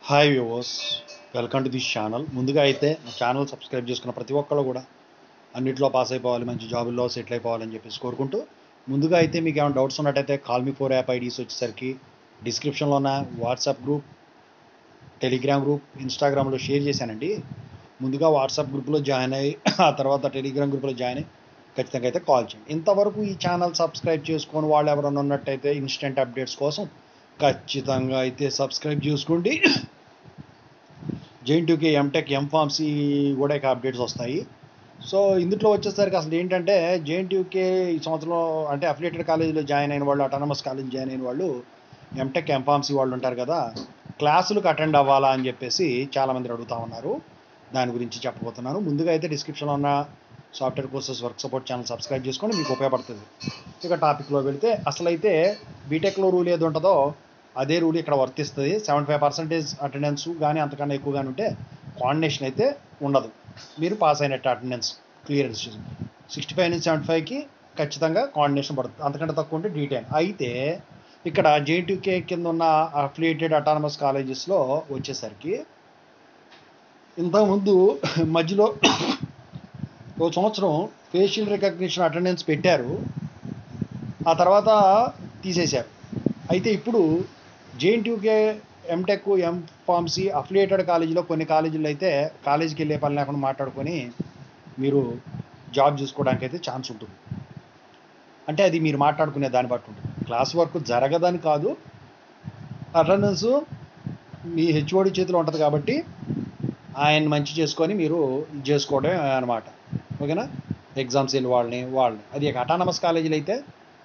hi viewers welcome to this channel ముందుగా అయితే నా ఛానల్ సబ్స్క్రైబ్ చేసుకున్న ప్రతి ఒక్కళ్ళు కూడా అన్నింటిలో పాస్ అయిపోవాలి మంచి జాబుల్లో సెటిల్ అయిపోవాలని చెప్పేసి కోరుకుంటూ ముందుగా అయితే మీకు ఏమైనా డౌట్స్ ఉన్నట్టయితే call me for app IDs వచ్చేసరికి డిస్క్రిప్షన్లో ఉన్న వాట్సాప్ గ్రూప్ టెలిగ్రామ్ గ్రూప్ ఇన్స్టాగ్రామ్లో షేర్ చేశానండి ముందుగా వాట్సాప్ గ్రూప్లో జాయిన్ అయ్యి ఆ తర్వాత టెలిగ్రామ్ గ్రూప్లో జాయిన్ అయ్యి ఖచ్చితంగా అయితే కాల్ చేయండి ఇంతవరకు ఈ ఛానల్ సబ్స్క్రైబ్ చేసుకొని వాళ్ళు ఎవరైనా ఉన్నట్టయితే ఇన్స్టెంట్ అప్డేట్స్ కోసం ఖచ్చితంగా అయితే సబ్స్క్రైబ్ చేసుకోండి జేఎన్టీయూకి ఎంటెక్ ఎంఫార్మసీ కూడా ఇక అప్డేట్స్ వస్తాయి సో ఇందులో వచ్చేసరికి అసలు ఏంటంటే జేఎన్టీయూకే ఈ సంవత్సరం అంటే అఫిలియేటెడ్ కాలేజీలో జాయిన్ అయిన వాళ్ళు అటానమస్ కాలేజ్ జాయిన్ అయిన వాళ్ళు ఎంటెక్ ఎంఫార్మసీ వాళ్ళు ఉంటారు కదా క్లాసులకు అటెండ్ అవ్వాలా అని చెప్పేసి చాలామంది అడుగుతా ఉన్నారు దాని గురించి చెప్పబోతున్నాను ముందుగా అయితే డిస్క్రిప్షన్లో ఉన్న software courses work support channel subscribe చేసుకొని మీకు ఉపయోగపడుతుంది ఇక టాపిక్లో వెళితే అసలు అయితే బీటెక్లో రూల్ ఏది ఉంటుందో అదే రూల్ ఇక్కడ వర్తిస్తుంది సెవెంటీ ఫైవ్ పర్సెంటేజ్ అటెండెన్స్ కానీ అంతకన్నా ఎక్కువగానే ఉంటే కోఆర్డినేషన్ అయితే ఉండదు మీరు పాస్ అయినట్టు అటెండెన్స్ క్లియరెన్స్ సిక్స్టీ ఫైవ్ నుంచి సెవెంటీ ఫైవ్కి ఖచ్చితంగా కోఆర్డినేషన్ పడుతుంది అంతకంటే తక్కువ ఉంటే డీటెయిన్ అయితే ఇక్కడ జేటీకే కింద ఉన్న అఫిలియేటెడ్ అటానమస్ కాలేజెస్లో వచ్చేసరికి ఇంతకుముందు మధ్యలో ఓ సంవత్సరం ఫేషియల్ రికగ్నిషన్ అటెండెన్స్ పెట్టారు ఆ తర్వాత తీసేశారు అయితే ఇప్పుడు JNTUK MTech M pharmacy affiliated కాలేజీలో కొన్ని కాలేజీలు అయితే కాలేజీకి వెళ్ళే పని లేకుండా మాట్లాడుకొని మీరు జాబ్ చూసుకోవడానికి అయితే ఛాన్స్ ఉంటుంది అంటే అది మీరు మాట్లాడుకునే దాన్ని బట్టి ఉంటుంది క్లాస్ వర్క్ జరగదని కాదు అటెండెన్స్ మీ హెచ్ఓడి చేతిలో ఉంటుంది కాబట్టి ఆయన మంచి చేసుకొని మీరు ఇది చేసుకోవడమే అనమాట ఓకేనా ఎగ్జామ్స్ వెళ్ళి వాళ్ళని వాళ్ళని అది అటానమస్ కాలేజీలు అయితే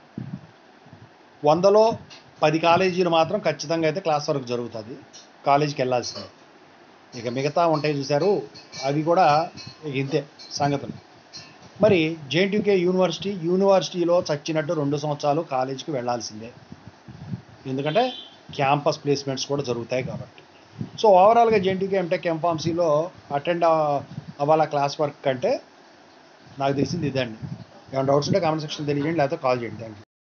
వందలో పది కాలేజీలు మాత్రం ఖచ్చితంగా అయితే క్లాస్ వర్క్ జరుగుతుంది కాలేజీకి వెళ్ళాల్సిందే ఇక మిగతా ఉంటాయి చూశారు అవి కూడా ఇక ఇంతే సంగతులు మరి జేఎన్టీకే యూనివర్సిటీ యూనివర్సిటీలో చచ్చినట్టు రెండు సంవత్సరాలు కాలేజీకి వెళ్ళాల్సిందే ఎందుకంటే క్యాంపస్ ప్లేస్మెంట్స్ కూడా జరుగుతాయి కాబట్టి సో ఓవరాల్గా జేఎన్టీకే ఎంటెక్ ఎంఫార్మసీలో అటెండ్ అవ్వాల క్లాస్ వర్క్ కంటే నాకు తెలిసింది ఇదండి ఏమైనా డౌట్స్ ఉంటే కామెంట్ సెక్షన్ తెలియజేయండి లేకపోతే కాల్ చేయండి థ్యాంక్ యూ